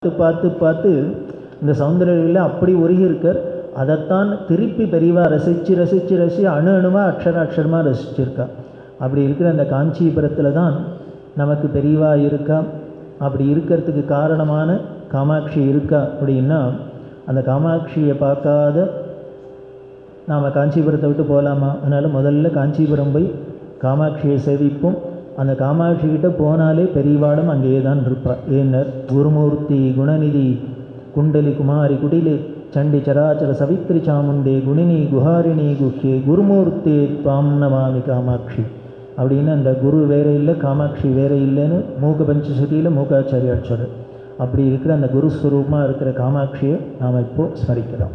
பார்த்து பார்த்து பார்த்து இந்த சௌந்தரவில் அப்படி உருகி இருக்கார் அதைத்தான் திருப்பி பெரியவா ரசித்து ரசித்து ரசி அணு அணுவாக அக்ஷர அக்ஷரமாக ரசிச்சிருக்கா அப்படி இருக்கிற அந்த காஞ்சிபுரத்தில் தான் நமக்கு பெரியவா இருக்கா அப்படி இருக்கிறதுக்கு காரணமான காமாட்சி இருக்கா அப்படின்னா அந்த காமாட்சியை பார்க்காத நாம் காஞ்சிபுரத்தை விட்டு போகலாமா அதனால் முதல்ல காஞ்சிபுரம் போய் காமாட்சியை சேவிப்போம் அந்த காமாட்சி கிட்ட போனாலே பெரியவாடும் அங்கேயே தான் இருப்பாள் ஏன்னர் குருமூர்த்தி குணநிதி குண்டலி குமாரி குடிலே சண்டி சராச்சர சவித்ரி சாமுண்டே குணினி குஹாரிணி குஹ்யே குருமூர்த்தி துவாம் நமாமி காமாட்சி அப்படின்னு அந்த குரு வேற இல்லை காமாட்சி வேற இல்லைன்னு மூக பஞ்சசதியில் மூகாச்சாரியார் சொல்கிறார் அப்படி இருக்கிற அந்த குரு ஸ்வரூபமாக இருக்கிற காமாட்சியை நாம் இப்போது ஸ்மரிக்கலாம்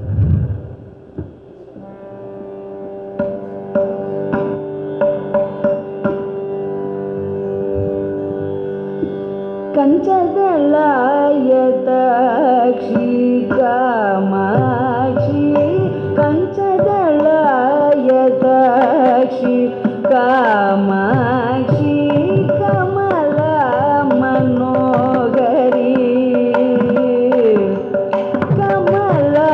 कञ्चदलायताक्षी कामाक्षी कञ्चदलायताक्षी कामाक्षी कमला मनोहरी कमला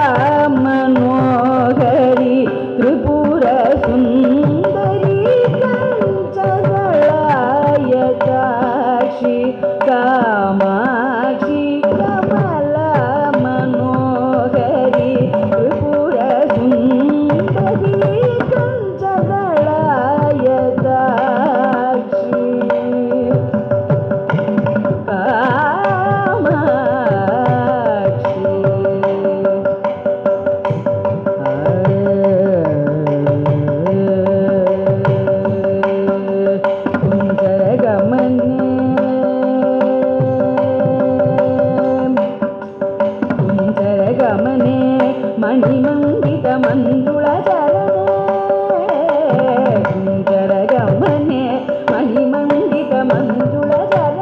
मनोहरी त्रिपुरसुन्दरी कञ्चदलायताक्षी कामाक्षी कमला मनोहरी त्रिपुरसुन्दरी कञ्चदलायताक्षी कामाक्षी குஞ்சரகமனே மணிமண்டித மந்துள குஞ்சரகமனே மணிமண்டித மந்துள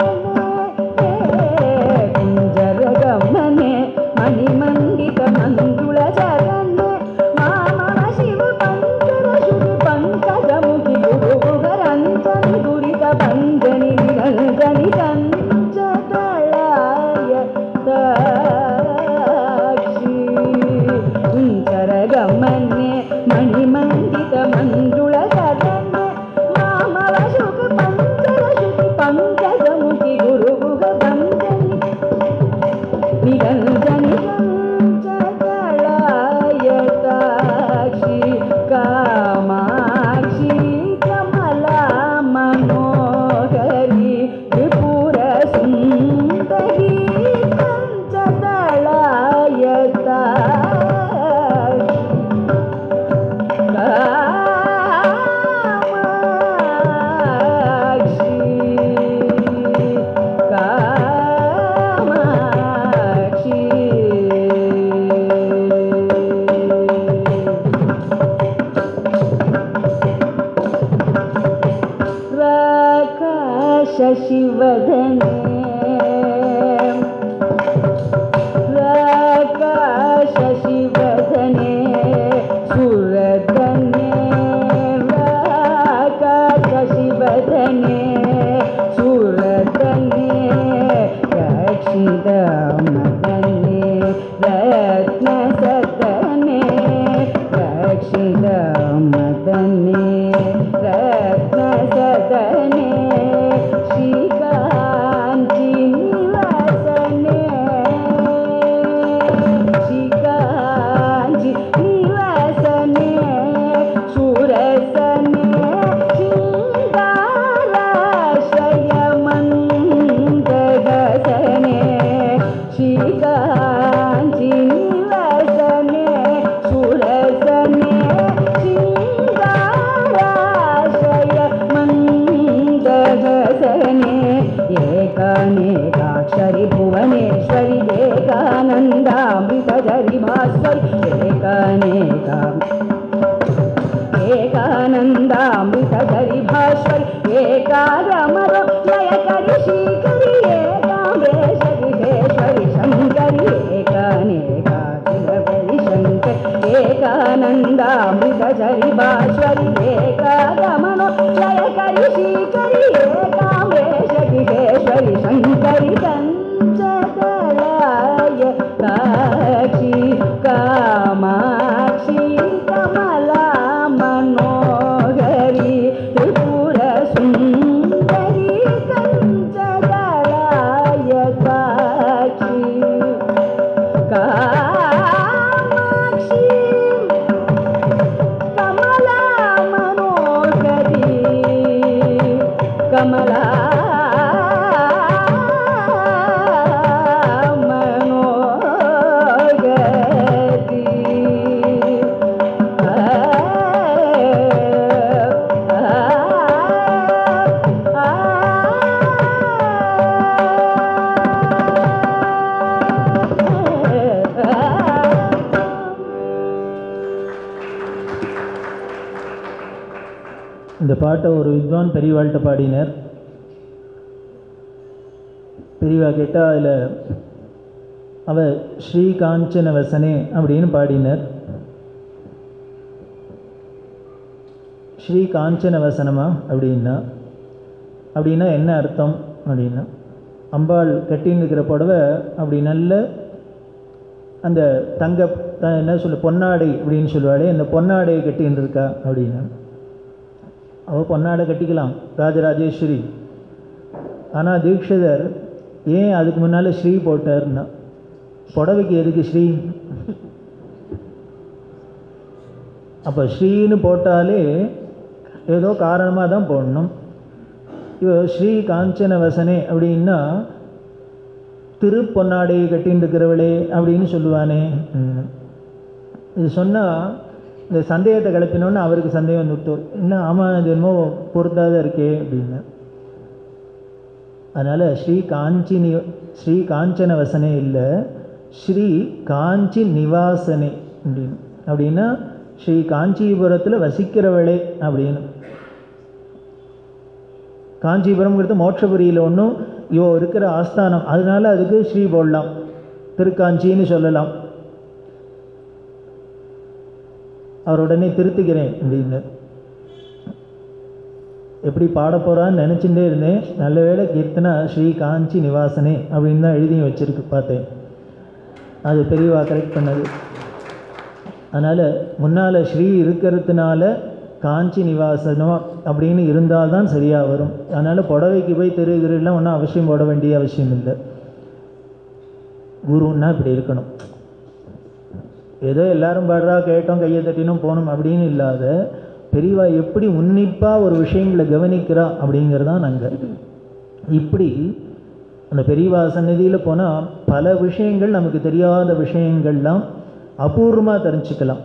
குஞ்சரகமனே மணிமண்டித மந்துள மாமன சிவ பஞ்சர சுதி பங்கஜமுகி குருகுகரஞ்சனி துரித பஞ்சனி நிரஞ்சனி கஞ்சதளாய தாಕ್ಷಿ ಕುಂಚರಗಮನೆ ಮಣಿಮಂಡಿತ ಮಂಜುಳ ಸದನೆ ಮಾಮವ ಶುಕ ಪಂಚರ ಶುತಿ ಪಂಕಜ ಮುಖಿ ಗುರುಗುಗ ಪಂಚನಿ ನಿರಂಜನಿ ಕಂಚದಳಾಯ ತಾಕ್ಷಿ ಕಾಮಾಕ್ಷಿ ಕಮಲಾ ಮನೋಹರಿ ತ್ರಿಪುರ ಸುಂದರಿ ಕಂಚದಳಾಯ ತಾಕ್ಷಿ காமாட்சி காமாட்சி ராகாஷ சிவதனே ராகாஷ சிவதனே சுரதனே ராகாஷ சிவதனே சுரதனே ரக்ஷித மதனே ரத்ன சதனே ரக்ஷித மதனே ரத்ன சதனே ஸ்ரீகாந்தி நிவாசனே ஸ்ரீகாந்தி நிவாசனே சுரசனே சிங்காராசய மந்தகசனே ஸ்ரீகாந்தி நிவாசனே சுரசனே சிங்காராசய மந்தகசனே ஏகாநேகாक्षरि भुवनेश्वरि एकानन्दामृतधरि भास्वरि एकानेका एकानन्दामृतधरि भास्वरि एकागमर लयकरि श्रीकरि एकाम्बेशगिहेश्वरि शङ्करि एकानेकाखिलवरि शङ्करि एकानन्दामृतधरि भास्वरि एकागमनो लयकरि श्रीकरि एकाम्बेशगिहेश्वरि शङ्करि कञ्चकला காட்சி காமாட்சி கமலா மனோகரி திரிபுர சுந்தரி கஞ்சதளாய காட்சி காமாட்சி கமலா மனோகரி கமலா மனோகரி இந்த பாட்டை ஒரு வித்வான் பெரியவாள்கிட்ட பாடினார் பெரியவா கேட்டால் அதில் அவ ஸ்ரீ காஞ்சன வசனே அப்படின்னு பாடினார் ஸ்ரீ காஞ்சன வசனமா அப்படின்னா அப்படின்னா என்ன அர்த்தம் அப்படின்னா அம்பாள் கட்டின்னு இருக்கிற புடவை அப்படி நல்ல அந்த தங்க த- என்ன சொல்ல பொன்னாடை அப்படின்னு சொல்லுவாளே அந்த பொன்னாடையை கட்டின்னு இருக்கா அப்படின்னா அவள் பொன்னாடை கட்டிக்கலாம் ராஜராஜேஸ்வரி ஆனால் தீட்சிதர் ஏன் அதுக்கு முன்னால் ஸ்ரீ போட்டார்னா புடவைக்கு எதுக்கு ஸ்ரீ அப்போ ஸ்ரீன்னு போட்டாலே ஏதோ காரணமாக தான் போடணும் இவ ஸ்ரீ காஞ்சன வசனே அப்படின்னா திருப்பொன்னாடையை கட்டின்னு இருக்கிறவளே அப்படின்னு சொல்லுவானே ம். இது சொன்னால் இந்த சந்தேகத்தை கிளப்பினோன்னு அவருக்கு சந்தேகம் வந்துட்டு என்ன ஆமாம் இது என்னமோ பொருத்தாத இருக்கே அப்படின்னு அதனால் ஸ்ரீ காஞ்சி நி ஸ்ரீ காஞ்சன வசனே இல்லை ஸ்ரீ காஞ்சி நிவாசனே அப்படின்னு அப்படின்னா ஸ்ரீ காஞ்சிபுரத்தில் வசிக்கிறவளே அப்படின்னு காஞ்சிபுரம்ங்கிறது மோட்சபுரியில் ஒன்றும் இவ இருக்கிற ஆஸ்தானம் அதனால அதுக்கு ஸ்ரீ போடலாம் திருக்காஞ்சின்னு சொல்லலாம் அவர் உடனே திருத்திக்கிறேன் அப்படின்னு எப்படி பாட போகிறான்னு நினச்சிட்டே இருந்தேன் நல்ல வேளை கீர்த்தனா ஸ்ரீ காஞ்சி நிவாசனே அப்படின்னு தான் எழுதி வச்சிருக்கு பார்த்தேன் அது பெரியவா கரெக்ட் பண்ணது அதனால் முன்னால் ஸ்ரீ இருக்கிறதுனால காஞ்சி நிவாசனம் அப்படின்னு இருந்தால் தான் சரியாக வரும் அதனால் புடவைக்கு போய் தெரு திருலாம் ஒன்றும் அவசியம் போட வேண்டிய அவசியம் இல்லை குருன்னா இப்படி இருக்கணும் ஏதோ எல்லாரும் பாடுறா கேட்டோம் கையை தட்டினோம் போனோம் அப்படின்னு இல்லாத பெரியவா எப்படி உன்னிப்பாக ஒரு விஷயங்களை கவனிக்கிறா அப்படிங்கிறதான் நாங்கள் இப்படி அந்த பெரியவா சந்நிதியில் போனால் பல விஷயங்கள் நமக்கு தெரியாத விஷயங்கள்லாம் அபூர்வமாக தெரிஞ்சுக்கலாம்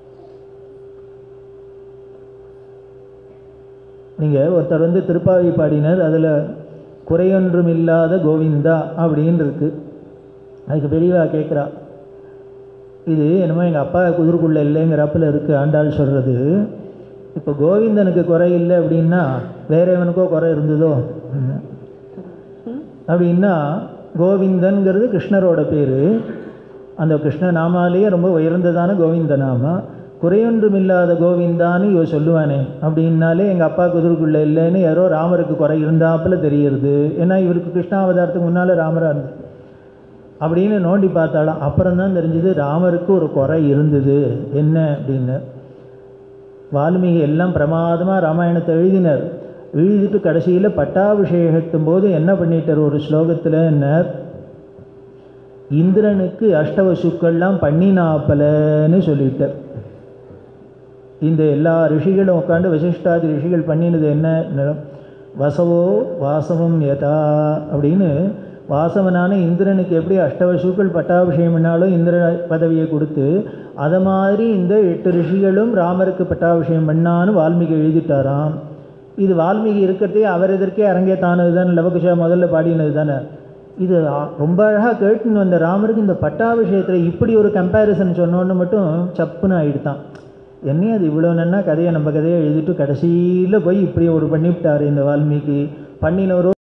நீங்கள் ஒருத்தர் வந்து திருப்பாவி பாடினார் அதில் குறையொன்றும் இல்லாத கோவிந்தா அப்படின்னு இருக்கு அதுக்கு பெரியவா கேட்குறா இது என்னமோ எங்கள் அப்பா குதிர்க்குள்ள இல்லைங்கிறப்பில் இருக்குது ஆண்டாள் சொல்கிறது இப்போ கோவிந்தனுக்கு குறை இல்லை அப்படின்னா வேற எவனுக்கோ குறை இருந்ததோ ம். அப்படின்னா கோவிந்தன்கிறது கிருஷ்ணரோட பேர் அந்த கிருஷ்ண நாமாலேயே ரொம்ப உயர்ந்ததான கோவிந்த நாமா குறையொன்றும் இல்லாத கோவிந்தான்னு இவ சொல்லுவானே அப்படின்னாலே எங்கள் அப்பா குதிர்க்குள்ள இல்லைன்னு யாரோ ராமருக்கு குறை இருந்தாப்புல தெரியறது ஏன்னா இவருக்கு கிருஷ்ணாவதாரத்துக்கு முன்னால் ராமராக இருந்தது அப்படின்னு நோண்டி பார்த்தாலும் அப்புறம் தான் தெரிஞ்சது ராமருக்கு ஒரு குறை இருந்தது என்ன அப்படின்னு வால்மீகி எல்லாம் பிரமாதமாக ராமாயணத்தை எழுதினார் எழுதிட்டு கடைசியில் பட்டாபிஷேகத்தும் போது என்ன பண்ணிட்டார் ஒரு ஸ்லோகத்தில் என்ன இந்திரனுக்கு அஷ்டவசுக்கள்லாம் பண்ணினாப்பலன்னு சொல்லிட்டார் இந்த எல்லா ரிஷிகளும் உட்காந்து வசிஷ்டாதி ரிஷிகள் பண்ணினது என்ன வசவோ வாசவம் யதா அப்படின்னு வாசவனான இந்திரனுக்கு எப்படி அஷ்டவசுக்கள் பட்டாபிஷேகம் பண்ணாலும் இந்திர பதவியை கொடுத்து அதை மாதிரி இந்த எட்டு ரிஷிகளும் ராமருக்கு பட்டாபிஷேகம் பண்ணான்னு வால்மீகி எழுதிட்டாராம் இது வால்மீகி இருக்கிறதே அவர் எதற்கே அரங்கேத்தானது தானே லவகுஷா முதல்ல பாடினது தானே இது ஆ- ரொம்ப அழகாக கேட்டுன்னு வந்த ராமருக்கு இந்த பட்டாபிஷேகத்தில் இப்படி ஒரு கம்பேரிசன் சொன்னோன்னு மட்டும் சப்புன்னு ஆயிடுதான் என்னையும் அது இவ்வளோ நன்னா கதையை நம்ம கதையை எழுதிட்டு கடைசியில் போய் இப்படி ஒரு பண்ணிவிட்டார் இந்த வால்மீகி பண்ணினவரோ